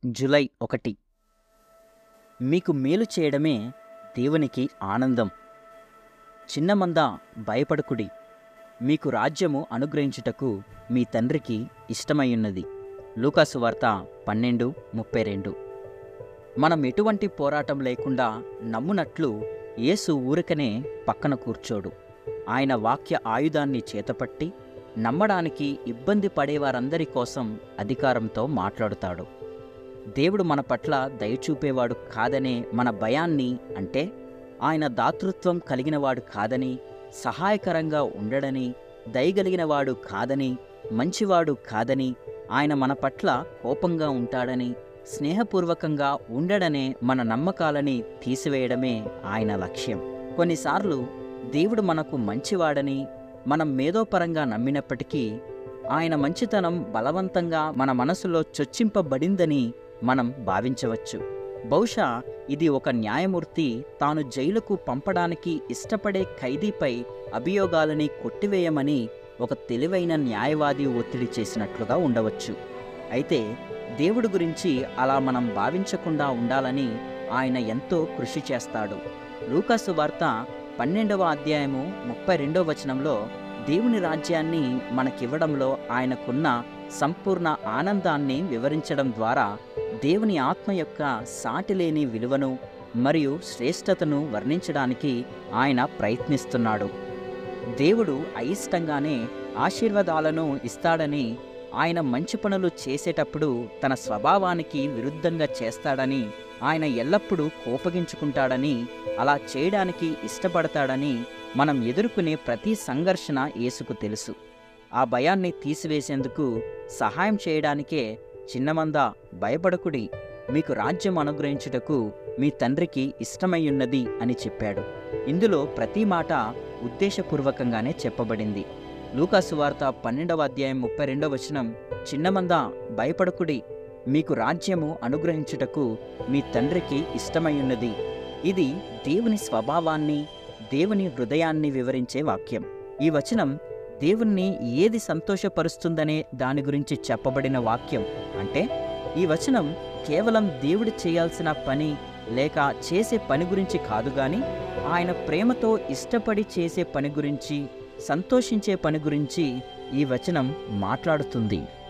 July ఒకటి మీకు మేలు చేయడమే దేవునికి ఆనందం చిన్నమంద భయపడకుడి మీకు రాజ్యము అనుగ్రహించుటకు మీ తండ్రికి ఇష్టమయ్యున్నది లూకాసు వార్త పన్నెండు ముప్పై రెండు మనం ఎటువంటి పోరాటం లేకుండా నమ్మునట్లు యేసు ఊరికనే పక్కన కూర్చోడు ఆయన వాక్య ఆయుధాన్ని చేతపట్టి నమ్మడానికి ఇబ్బంది పడేవారందరి కోసం అధికారంతో మాట్లాడుతాడు దేవుడు మన పట్ల దయచూపేవాడు కాదనే మన భయాన్ని అంటే ఆయన దాతృత్వం కలిగినవాడు కాదని సహాయకరంగా ఉండడని దయగలిగినవాడు కాదని మంచివాడు కాదని ఆయన మన పట్ల కోపంగా ఉంటాడని స్నేహపూర్వకంగా ఉండడనే మన నమ్మకాలని తీసివేయడమే ఆయన లక్ష్యం కొన్నిసార్లు దేవుడు మనకు మంచివాడని మనం మేధోపరంగా నమ్మినప్పటికీ ఆయన మంచితనం బలవంతంగా మన మనసులో చొచ్చింపబడిందని మనం భావించవచ్చు బహుశా ఇది ఒక న్యాయమూర్తి తాను జైలుకు పంపడానికి ఇష్టపడే ఖైదీపై అభియోగాలని కొట్టివేయమని ఒక తెలివైన న్యాయవాది ఒత్తిడి చేసినట్లుగా ఉండవచ్చు అయితే దేవుడి గురించి అలా మనం భావించకుండా ఉండాలని ఆయన ఎంతో కృషి చేస్తాడు లూకాసు వార్త పన్నెండవ అధ్యాయము ముప్పై రెండవ వచనంలో దేవుని రాజ్యాన్ని మనకివ్వడంలో ఆయనకున్న సంపూర్ణ ఆనందాన్ని వివరించడం ద్వారా దేవుని ఆత్మ యొక్క సాటిలేని విలువను మరియు శ్రేష్టతను వర్ణించడానికి ఆయన ప్రయత్నిస్తున్నాడు దేవుడు అయిష్టంగానే ఆశీర్వాదాలను ఇస్తాడని ఆయన మంచి పనులు చేసేటప్పుడు తన స్వభావానికి విరుద్ధంగా చేస్తాడని ఆయన ఎల్లప్పుడూ కోపగించుకుంటాడని అలా చేయడానికి ఇష్టపడతాడని మనం ఎదుర్కొనే ప్రతి సంఘర్షణ యేసుకు తెలుసు ఆ భయాన్ని తీసివేసేందుకు సహాయం చేయడానికే చిన్నమంద భయపడకుడి మీకు రాజ్యం అనుగ్రహించుటకు మీ తండ్రికి ఇష్టమయ్యున్నది అని చెప్పాడు ఇందులో ప్రతి మాట ఉద్దేశపూర్వకంగానే చెప్పబడింది లూకాసు వార్త పన్నెండవ అధ్యాయం ముప్పై రెండవ వచనం చిన్నమంద భయపడకుడి మీకు రాజ్యము అనుగ్రహించుటకు మీ తండ్రికి ఇష్టమయ్యున్నది ఇది దేవుని స్వభావాన్ని దేవుని హృదయాన్ని వివరించే వాక్యం ఈ వచనం దేవుణ్ణి ఏది సంతోషపరుస్తుందనే దాని గురించి చెప్పబడిన వాక్యం అంటే ఈ వచనం కేవలం దేవుడు చేయాల్సిన పని లేక చేసే పని గురించి కాదు గాని ఆయన ప్రేమతో ఇష్టపడి చేసే పని గురించి సంతోషించే పని గురించి ఈ వచనం మాట్లాడుతుంది